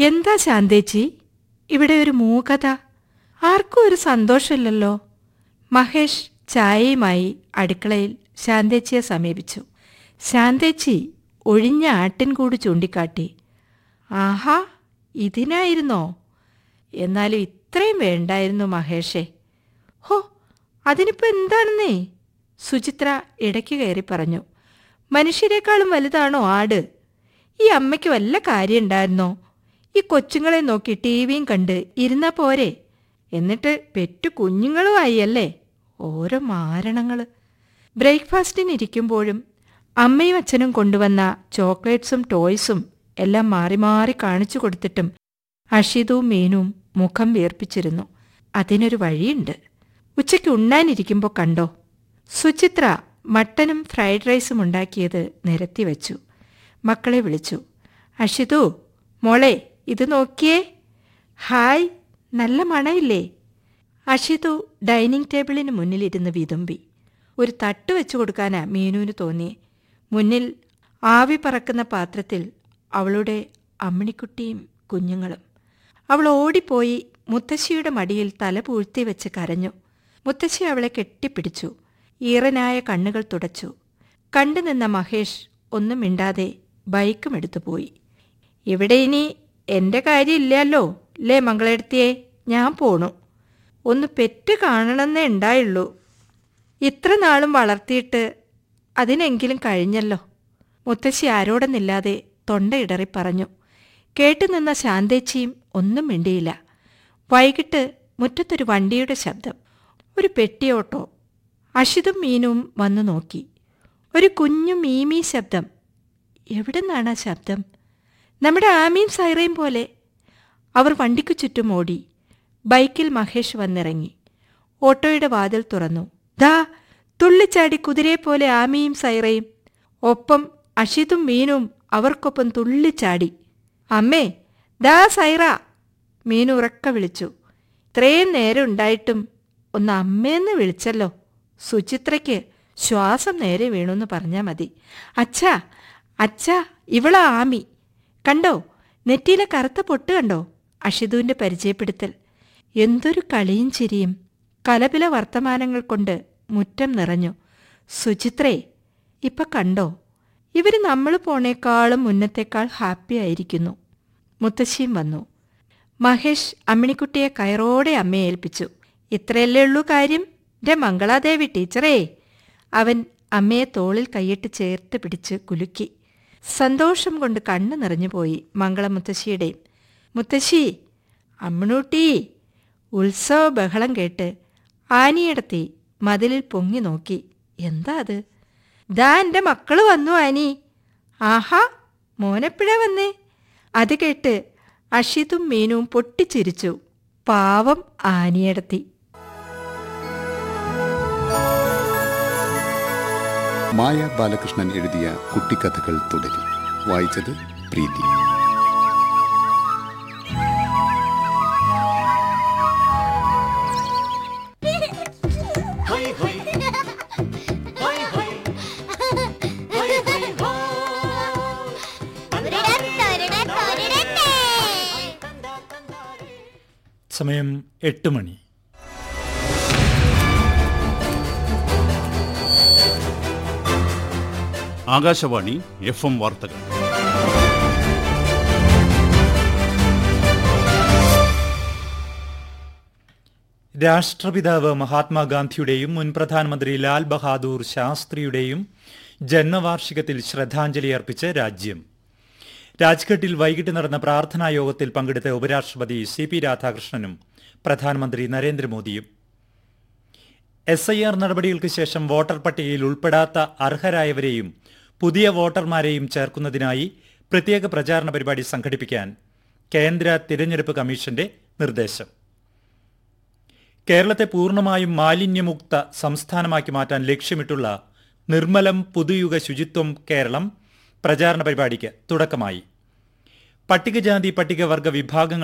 എന്താ ശാന്തേച്ചി ഇവിടെ ഒരു മൂകത ആർക്കും ഒരു സന്തോഷമില്ലല്ലോ മഹേഷ് ചായയുമായി അടുക്കളയിൽ ശാന്തേച്ചിയെ സമീപിച്ചു ശാന്തേച്ചി ഒഴിഞ്ഞ ആട്ടിൻകൂട് ചൂണ്ടിക്കാട്ടി ആഹാ ഇതിനായിരുന്നോ എന്നാലും ഇത്രയും വേണ്ടായിരുന്നു മഹേഷേ ഹോ അതിനിപ്പോ എന്താണെന്നേ സുചിത്ര ഇടയ്ക്ക് കയറി പറഞ്ഞു മനുഷ്യരെക്കാളും വലുതാണോ ആട് ഈ അമ്മയ്ക്ക് വല്ല കാര്യമുണ്ടായിരുന്നോ ഈ കൊച്ചുങ്ങളെ നോക്കി ടി വിയും കണ്ട് ഇരുന്നാ പോരെ എന്നിട്ട് പെറ്റു കുഞ്ഞുങ്ങളുമായി അല്ലേ ഓരോ മാരണങ്ങൾ ബ്രേക്ക്ഫാസ്റ്റിനിരിക്കുമ്പോഴും അമ്മയും അച്ഛനും കൊണ്ടുവന്ന ചോക്ലേറ്റ്സും ടോയ്സും എല്ലാം മാറി മാറി കാണിച്ചു കൊടുത്തിട്ടും അഷിതും മീനും മുഖം വീർപ്പിച്ചിരുന്നു അതിനൊരു വഴിയുണ്ട് ഉച്ചയ്ക്ക് ഉണ്ണാനിരിക്കുമ്പോൾ കണ്ടോ സുചിത്ര മട്ടനും ഫ്രൈഡ് റൈസും ഉണ്ടാക്കിയത് നിരത്തി വച്ചു മക്കളെ വിളിച്ചു അഷിതു മോളെ ഇത് നോക്കിയേ ഹായ് നല്ല മണയില്ലേ അഷിതു ഡൈനിങ് ടേബിളിന് മുന്നിലിരുന്ന് വിതുമ്പി ഒരു തട്ട് വെച്ചു കൊടുക്കാനാ മീനുവിന് തോന്നി മുന്നിൽ ആവി പറക്കുന്ന പാത്രത്തിൽ അവളുടെ അമ്മിണിക്കുട്ടിയും കുഞ്ഞുങ്ങളും അവൾ ഓടിപ്പോയി മുത്തശ്ശിയുടെ മടിയിൽ തല പൂഴ്ത്തി വെച്ച് കരഞ്ഞു മുത്തശ്ശി അവളെ കെട്ടിപ്പിടിച്ചു ഈറനായ കണ്ണുകൾ തുടച്ചു കണ്ടുനിന്ന മഹേഷ് ഒന്നും മിണ്ടാതെ ബൈക്കും എടുത്തു പോയി ഇവിടെ ഇനി എന്റെ കാര്യമില്ലല്ലോ ലേ മംഗളെടുത്തിയെ ഞാൻ പോണു ഒന്ന് പെറ്റ് കാണണമെന്നേ ഉണ്ടായുള്ളൂ ഇത്ര നാളും വളർത്തിയിട്ട് അതിനെങ്കിലും കഴിഞ്ഞല്ലോ മുത്തശ്ശി ആരോടെന്നില്ലാതെ തൊണ്ടയിടറി പറഞ്ഞു കേട്ടുനിന്ന ശാന്തേച്ചിയും ഒന്നും മിണ്ടിയില്ല വൈകിട്ട് മുറ്റത്തൊരു വണ്ടിയുടെ ശബ്ദം ഒരു പെട്ടിയോട്ടോ അഷിതും മീനും വന്നു നോക്കി ഒരു കുഞ്ഞു മീമീ ശബ്ദം എവിടുന്നാണ് ആ ശബ്ദം നമ്മുടെ ആമീം സൈറയും പോലെ അവർ വണ്ടിക്കു ചുറ്റും ഓടി ബൈക്കിൽ മഹേഷ് വന്നിറങ്ങി ഓട്ടോയുടെ വാതിൽ തുറന്നു ദാ തുള്ളിച്ചാടി കുതിരയെപ്പോലെ ആമിയും സൈറയും ഒപ്പം അഷിതും മീനും അവർക്കൊപ്പം തുള്ളിച്ചാടി അമ്മേ ദാ സൈറ മീനു ഉറക്ക വിളിച്ചു ഇത്രയും നേരം ഉണ്ടായിട്ടും ഒന്ന് അമ്മയെന്ന് വിളിച്ചല്ലോ സുചിത്രയ്ക്ക് ശ്വാസം നേരെ വീണുന്ന് പറഞ്ഞാൽ മതി അച്ഛാ അച്ഛാ ഇവളാ ആമി കണ്ടോ നെറ്റിയിലെ കറുത്ത പൊട്ട് കണ്ടോ അഷിതുവിന്റെ പരിചയപ്പെടുത്തൽ എന്തൊരു കളിയും ചിരിയും കലപില വർത്തമാനങ്ങൾ കൊണ്ട് മുറ്റം നിറഞ്ഞു സുചിത്രേ ഇപ്പൊ കണ്ടോ ഇവര് നമ്മൾ പോണേക്കാളും മുന്നത്തേക്കാൾ ഹാപ്പി ആയിരിക്കുന്നു മുത്തശ്ശിയും വന്നു മഹേഷ് അമ്മിണിക്കുട്ടിയെ കയറോടെ അമ്മയെ ഏൽപ്പിച്ചു ഇത്രയല്ലേ ഉള്ളൂ കാര്യം എൻ്റെ മംഗളാദേവി ടീച്ചറേ അവൻ അമ്മയെ തോളിൽ കൈയിട്ട് ചേർത്ത് പിടിച്ച് കുലുക്കി സന്തോഷം കൊണ്ട് കണ്ണു നിറഞ്ഞുപോയി മംഗളമുത്തശ്ശിയുടെയും മുത്തശ്ശി അമ്മണൂട്ടി ഉത്സവ ബഹളം കേട്ട് ആനിയടത്തി മതിലിൽ പൊങ്ങി നോക്കി എന്താ അത് ദാ എൻ്റെ മക്കള് വന്നു ആനി ആഹാ മോനെപ്പോഴാ വന്നേ അത് കേട്ട് അഷിതും മീനും പൊട്ടിച്ചിരിച്ചു പാവം ആനിയടത്തി മായ ബാലകൃഷ്ണൻ എഴുതിയ കുട്ടിക്കഥകൾ തുടരും വായിച്ചത് പ്രീതി സമയം എട്ട് മണി ആകാശവാണി എഫ് എം വാർത്തകൾ രാഷ്ട്രപിതാവ് മഹാത്മാഗാന്ധിയുടെയും മുൻ പ്രധാനമന്ത്രി ലാൽ ബഹാദൂർ ശാസ്ത്രിയുടെയും ജന്മവാർഷികത്തിൽ ശ്രദ്ധാഞ്ജലി അർപ്പിച്ച് രാജ്യം രാജ്ഘട്ടിൽ വൈകിട്ട് നടന്ന പ്രാർത്ഥനാ യോഗത്തിൽ പങ്കെടുത്ത ഉപരാഷ്ട്രപതി സി പി രാധാകൃഷ്ണനും പ്രധാനമന്ത്രി നരേന്ദ്രമോദിയും എസ് ഐ ആർ നടപടികൾക്ക് ശേഷം വോട്ടർ പട്ടികയിൽ ഉൾപ്പെടാത്ത അർഹരായവരെയും പുതിയ വോട്ടർമാരെയും ചേർക്കുന്നതിനായി പ്രത്യേക പ്രചാരണ പരിപാടി സംഘടിപ്പിക്കാൻ കേന്ദ്ര തിരഞ്ഞെടുപ്പ് കമ്മീഷന്റെ നിർദ്ദേശം കേരളത്തെ പൂർണ്ണമായും മാലിന്യമുക്ത സംസ്ഥാനമാക്കി മാറ്റാൻ ലക്ഷ്യമിട്ടുള്ള നിർമ്മലം പുതുയുഗ ശുചിത്വം കേരളം പ്രചാരണ പരിപാടിക്ക് തുടക്കമായി പട്ടികജാതി പട്ടികവർഗ വിഭാഗങ്ങൾ